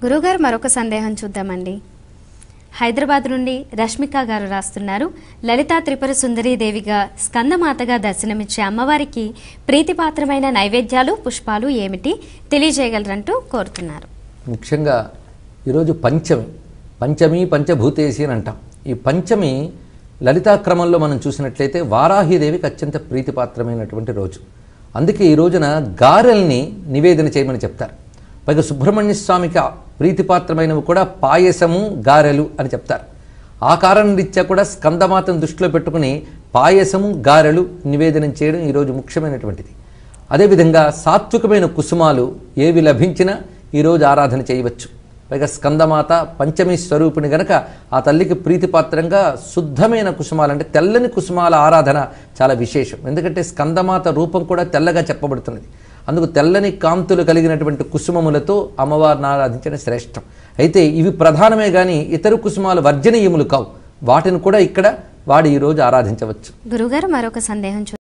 గురుగారు మరొక సందేహం చూద్దామండి హైదరాబాద్ నుండి రష్మిక గారు రాస్తున్నారు లలితా త్రిపుర సుందరీదేవిగా స్కందమాతగా దర్శనమిచ్చే అమ్మవారికి ప్రీతిపాత్రమైన నైవేద్యాలు పుష్పాలు ఏమిటి తెలియజేయగలరంటూ కోరుతున్నారు ముఖ్యంగా ఈరోజు పంచమి పంచమి పంచభూతేసి అని అంటాం ఈ పంచమి లలితాక్రమంలో మనం చూసినట్లయితే వారాహిదేవికి అత్యంత ప్రీతిపాత్రమైనటువంటి రోజు అందుకే ఈ రోజున గారెల్ని నివేదన చేయమని చెప్తారు పైగా సుబ్రహ్మణ్య స్వామికి ఆ ప్రీతిపాత్రమైనవి కూడా పాయసము గారెలు అని చెప్తారు ఆ కారణం రీత్యా కూడా స్కందమాతను దృష్టిలో పెట్టుకుని పాయసము గారెలు నివేదనం చేయడం ఈరోజు ముఖ్యమైనటువంటిది అదేవిధంగా సాత్వికమైన కుసుమాలు ఏవి లభించినా ఈరోజు ఆరాధన చేయవచ్చు పైగా స్కందమాత పంచమి స్వరూపిణి గనక ఆ తల్లికి ప్రీతిపాత్రంగా శుద్ధమైన కుసుమాలు అంటే తెల్లని కుసుమాల ఆరాధన చాలా విశేషం ఎందుకంటే స్కందమాత రూపం కూడా తెల్లగా చెప్పబడుతున్నది అందుకు తెల్లని కాంతులు కలిగినటువంటి కుసుమములతో అమ్మవారిని ఆరాధించడం శ్రేష్టం అయితే ఇవి ప్రధానమే కానీ ఇతర కుసుమాలు వర్జనీయములు కావు వాటిని కూడా ఇక్కడ వాడు ఈరోజు ఆరాధించవచ్చు గురుగారు మరొక సందేహం చూ